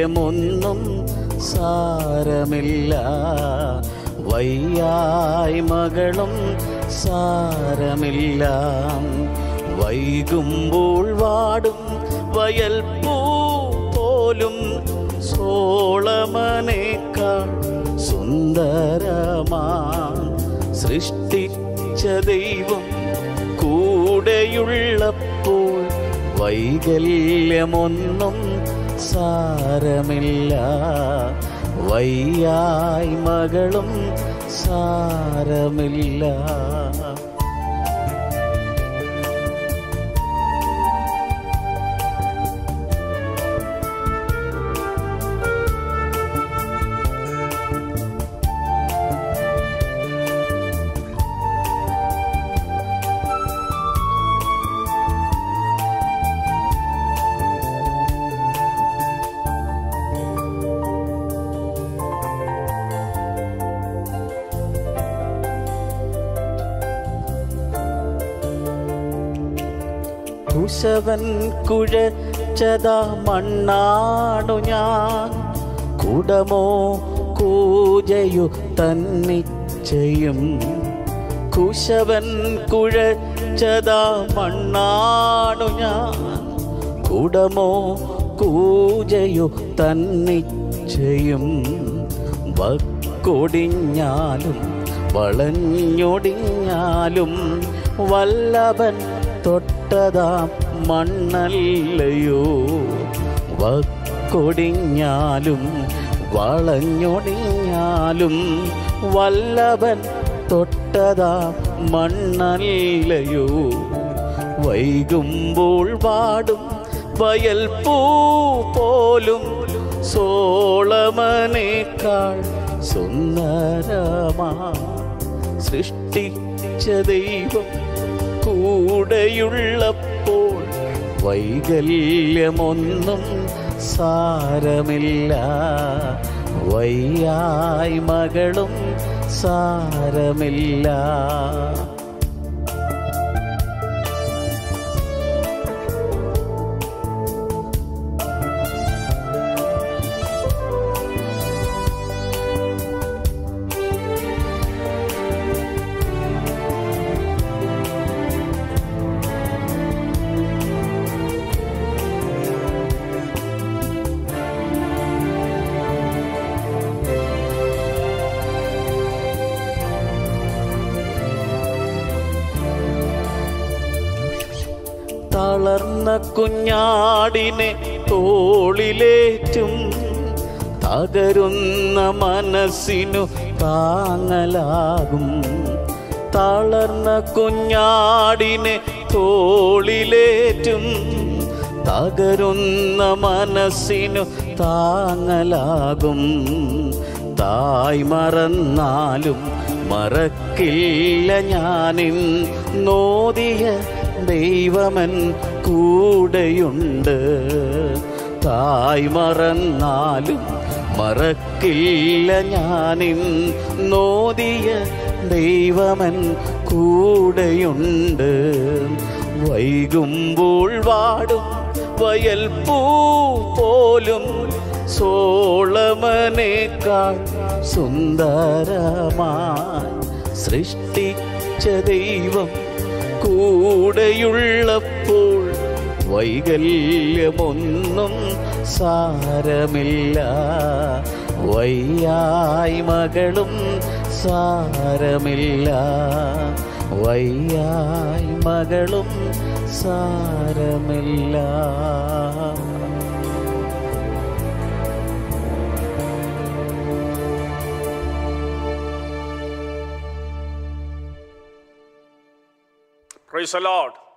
വൈകല്യമൊന്നും സാരമില്ല വയ്യായ്മകളും സാരമില്ല വൈകുമ്പോൾ വാടും വയൽ പൂ പോലും സോളമനേക്കാൾ സുന്ദരമാ സൃഷ്ടിച്ച ദൈവം കൂടെയുള്ളപ്പോൾ വൈകല്യമൊന്നും സാരമില്ല വയ്യായ്മകളും സാരമില്ല കുശവൻ കുഴച്ചതാ മണ്ണാണു ഞാൻ കുടമോ കൂജയു തന്നിച്ചയും കുശവൻ കുഴച്ചതാ മണ്ണാണു ഞാൻ കുടമോ കൂജയു തന്നിച്ചയും വക്കൊടിഞ്ഞാലും വളഞ്ഞൊടിഞ്ഞാലും വല്ലഭൻ തൊട്ടതാം മണ്ണല്ലയോ വക്കൊടിഞ്ഞാലും വളഞ്ഞൊടിഞ്ഞാലും വല്ലഭൻ തൊട്ടതാ മണ്ണല്ലയോ വൈകുമ്പോൾ വാടും വയൽ പൂ പോലും സോളമനേക്കാൾ സുന്ദരമാ സൃഷ്ടിച്ച ദൈവം കൂടെയുള്ളപ്പോൾ വൈകല്യമൊന്നും സാരമില്ല വയ്യായ്മകളും സാരമില്ല തളർന്ന കുഞ്ഞാടിനെ തോളിലേറ്റും തകരുന്ന മനസ്സിനു താങ്ങലാകും തളർന്ന കുഞ്ഞാടിനെ തോളിലേറ്റും തകരുന്ന മനസ്സിനു താങ്ങലാകും തായ് മറന്നാലും മറക്കില്ല ഞാനിൻ നോദിയ ദൈവമൻ കൂടെയുണ്ട് തായ് മറന്നാലും മറക്കില്ല ഞാനിൻ നോദിയ ദൈവമൻ കൂടെയുണ്ട് വൈകുമ്പോൾ വാടും വയൽ പൂ പോലും സോളമനേക്കാൾ സുന്ദരമായി സൃഷ്ടിച്ച ദൈവം കൂടെയുള്ളപ്പോൾ വൈകല്യമൊന്നും സാരമില്ല വയ്യായ്മകളും സാരമില്ല വയ്യായ്മകളും സാരമില്ല Praise the Lord.